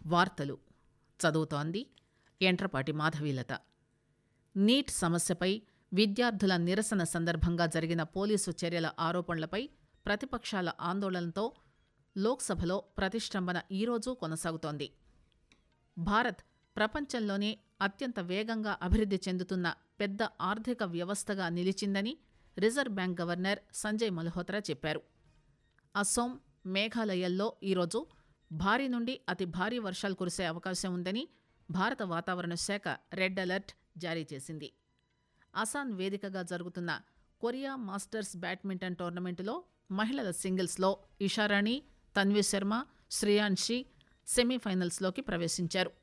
వార్తలు చదువుతోంది ఎంట్రపాటి మాధవీలత నీట్ సమస్యపై విద్యార్థుల నిరసన సందర్భంగా జరిగిన పోలీసు చర్యల ఆరోపణలపై ప్రతిపక్షాల ఆందోళనతో లోక్సభలో ప్రతిష్టంభన ఈరోజు కొనసాగుతోంది భారత్ ప్రపంచంలోనే అత్యంత వేగంగా అభివృద్ధి చెందుతున్న పెద్ద ఆర్థిక వ్యవస్థగా నిలిచిందని reserve bank governor Sanjay Malhotra చెప్పారు అస్సోం మేఘాలయల్లో ఈరోజు భారీ నుండి అతి భారీ వర్షాలు కురిసే అవకాశం ఉందని భారత వాతావరణ శాఖ రెడ్ అలర్ట్ జారీ చేసింది అసాన్ వేదికగా జరుగుతున్న కొరియా మాస్టర్స్ బ్యాడ్మింటన్ టోర్నమెంటులో మహిళల సింగిల్స్లో ఇషారాణి తన్వి శర్మ శ్రేయాన్షి సెమీఫైనల్స్లోకి ప్రవేశించారు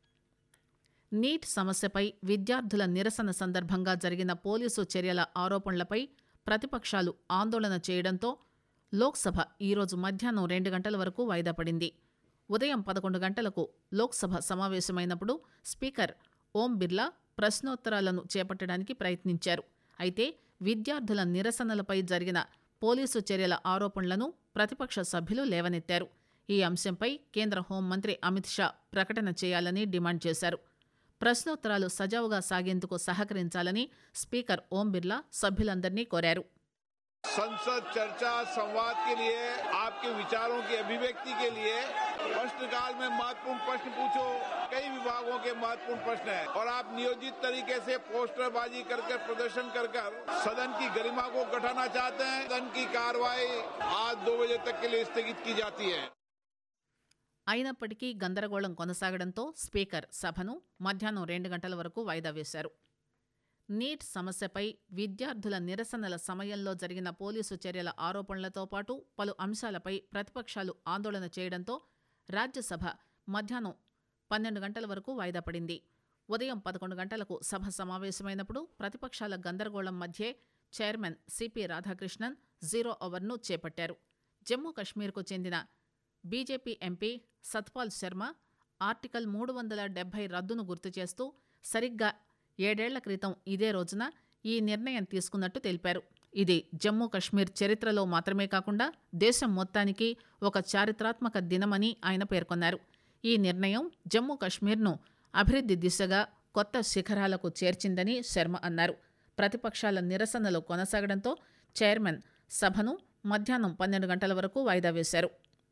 నీట్ సమస్యపై విద్యార్థుల నిరసన సందర్భంగా జరిగిన పోలీసు చర్యల ఆరోపణలపై ప్రతిపక్షాలు ఆందోళన చేయడంతో లోక్సభ ఈరోజు మధ్యాహ్నం రెండు గంటల వరకు వాయిదా పడింది ఉదయం పదకొండు గంటలకు లోక్సభ సమావేశమైనప్పుడు స్పీకర్ ఓం బిర్లా ప్రశ్నోత్తరాలను చేపట్టడానికి ప్రయత్నించారు అయితే విద్యార్థుల నిరసనలపై జరిగిన పోలీసు చర్యల ఆరోపణలను ప్రతిపక్ష సభ్యులు లేవనెత్తారు ఈ అంశంపై కేంద్ర హోంమంత్రి అమిత్ షా ప్రకటన చేయాలని డిమాండ్ చేశారు ప్రశ్నోత్తరాలు సజావుగా సాగేందుకు సహకరించాలని స్పీకర్ ఓం బిర్లా సభ్యులందరినీ కోరారు संसद चर्चा संवाद के लिए आपके विचारों की अभिव्यक्ति के लिए प्रश्नकाल में महत्वपूर्ण प्रश्न पूछो कई विभागों के महत्वपूर्ण प्रश्न है और आप नियोजित तरीके से पोस्टरबाजी करके प्रदर्शन कर कर सदन की गरिमा को घटाना चाहते हैं सदन की कार्रवाई आज दो बजे तक के लिए स्थगित की जाती है అయినప్పటికీ గందరగోళం కొనసాగడంతో స్పీకర్ సభను మధ్యాహ్నం రెండు గంటల వరకు వాయిదా వేశారు నీట్ సమస్యపై విద్యార్థుల నిరసనల సమయంలో జరిగిన పోలీసు చర్యల ఆరోపణలతో పాటు పలు అంశాలపై ప్రతిపక్షాలు ఆందోళన చేయడంతో రాజ్యసభ మధ్యాహ్నం పన్నెండు గంటల వరకు వాయిదా పడింది ఉదయం పదకొండు గంటలకు సభ సమావేశమైనప్పుడు ప్రతిపక్షాల గందరగోళం మధ్యే చైర్మన్ సిపి రాధాకృష్ణన్ జీరో అవర్ను చేపట్టారు జమ్మూ కశ్మీర్కు చెందిన BJP MP Satpal Sharma article మూడు వందల డెబ్బై రద్దును గుర్తు చేస్తూ సరిగ్గా ఏడేళ్ల క్రితం ఇదే రోజున ఈ నిర్ణయం తీసుకున్నట్టు తెలిపారు ఇది జమ్మూ కశ్మీర్ చరిత్రలో మాత్రమే కాకుండా దేశం మొత్తానికి ఒక చారిత్రాత్మక దినమని ఆయన పేర్కొన్నారు ఈ నిర్ణయం జమ్మూ కశ్మీర్ను అభివృద్ధి దిశగా కొత్త శిఖరాలకు చేర్చిందని శర్మ అన్నారు ప్రతిపక్షాల నిరసనలు కొనసాగడంతో చైర్మన్ సభను మధ్యాహ్నం పన్నెండు గంటల వరకు వాయిదా వేశారు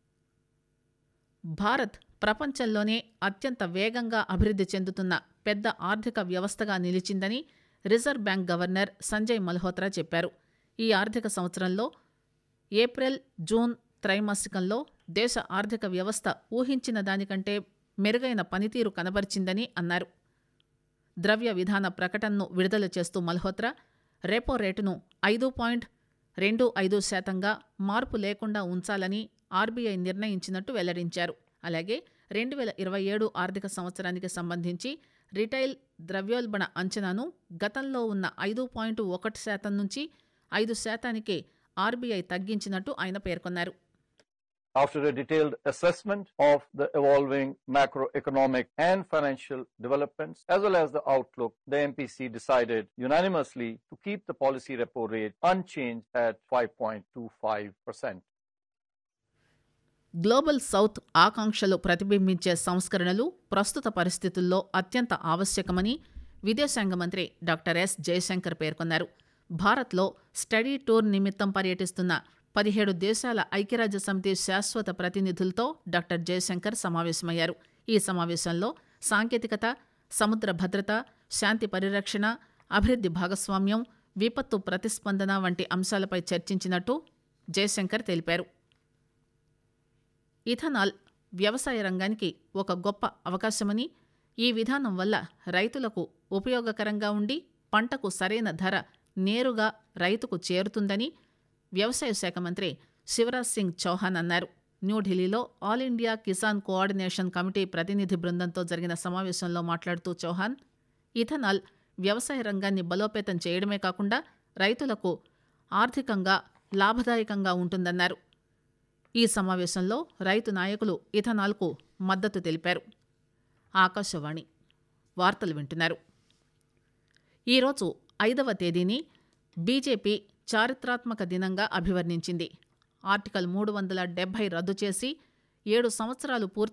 భారత్ ప్రపంచంలోనే అత్యంత వేగంగా అభివృద్ధి చెందుతున్న పెద్ద ఆర్థిక వ్యవస్థగా నిలిచిందని reserve bank governor Sanjay Malhotra చెప్పారు ఈ ఆర్థిక సంవత్సరంలో ఏప్రిల్ జూన్ త్రైమాసికంలో దేశ ఆర్థిక వ్యవస్థ ఊహించిన దానికంటే మెరుగైన పనితీరు కనబరిచిందని అన్నారు ద్రవ్య విధాన ప్రకటనను విడుదల చేస్తూ మల్హోత్రా రెపో రేటును ఐదు పాయింట్ రెండు ఐదు శాతంగా మార్పు లేకుండా ఉంచాలని ఆర్బీఐ నిర్ణయించినట్టు వెల్లడించారు అలాగే రెండు వేల ఇరవై ఏడు ఆర్థిక సంవత్సరానికి సంబంధించి రిటైల్ ద్రవ్యోల్బణ అంచనాను గతంలో ఉన్న ఐదు పాయింట్ ఒకటి శాతం నుంచి ఐదు శాతానికి ఆర్బీఐ తగ్గించినట్టు ఆయన పేర్కొన్నారు After a detailed assessment of the evolving macroeconomic and financial developments, as well as the outlook, the MPC decided unanimously to keep the policy repo rate unchanged at 5.25%. Global south ఆకాంక్షలు ప్రతిబింబించే సంస్కరణలు ప్రస్తుత పరిస్థితుల్లో అత్యంత ఆవశ్యకమని విదేశాంగ మంత్రి డాక్టర్ ఎస్ జయశంకర్ పేర్కొన్నారు భారత్లో స్టడీ టూర్ నిమిత్తం పర్యటిస్తున్న పదిహేడు దేశాల ఐక్యరాజ్య సమితి శాశ్వత ప్రతినిధులతో డాక్టర్ జయశంకర్ సమావేశమయ్యారు ఈ సమావేశంలో సాంకేతికత సముద్ర భద్రత శాంతి పరిరక్షణ అభివృద్ధి భాగస్వామ్యం విపత్తు ప్రతిస్పందన వంటి అంశాలపై చర్చించినట్టు జయశంకర్ తెలిపారు ఇథనాల్ వ్యవసాయ రంగానికి ఒక గొప్ప అవకాశమని ఈ విధానం వల్ల రైతులకు ఉపయోగకరంగా ఉండి పంటకు సరైన ధర నేరుగా రైతుకు చేరుతుందని వ్యవసాయ శాఖ మంత్రి శివరాజ్ సింగ్ చౌహాన్ అన్నారు న్యూఢిల్లీలో all India Kisan coordination committee ప్రతినిధి బృందంతో జరిగిన సమావేశంలో మాట్లాడుతూ చౌహాన్ ఇథనాల్ వ్యవసాయ రంగాన్ని బలోపేతం చేయడమే కాకుండా రైతులకు ఆర్థికంగా లాభదాయకంగా ఉంటుందన్నారు ఈ సమావేశంలో రైతు నాయకులు ఇథనాల్కు మద్దతు తెలిపారు ఆకాశవాణి వార్తలు వింటున్నారు ఈరోజు ఐదవ తేదీని బీజేపీ చారిత్రాత్మక దినంగా అభివర్ణించింది ఆర్టికల్ మూడు వందల డెబ్బై రద్దు చేసి ఏడు సంవత్సరాలు పూర్తి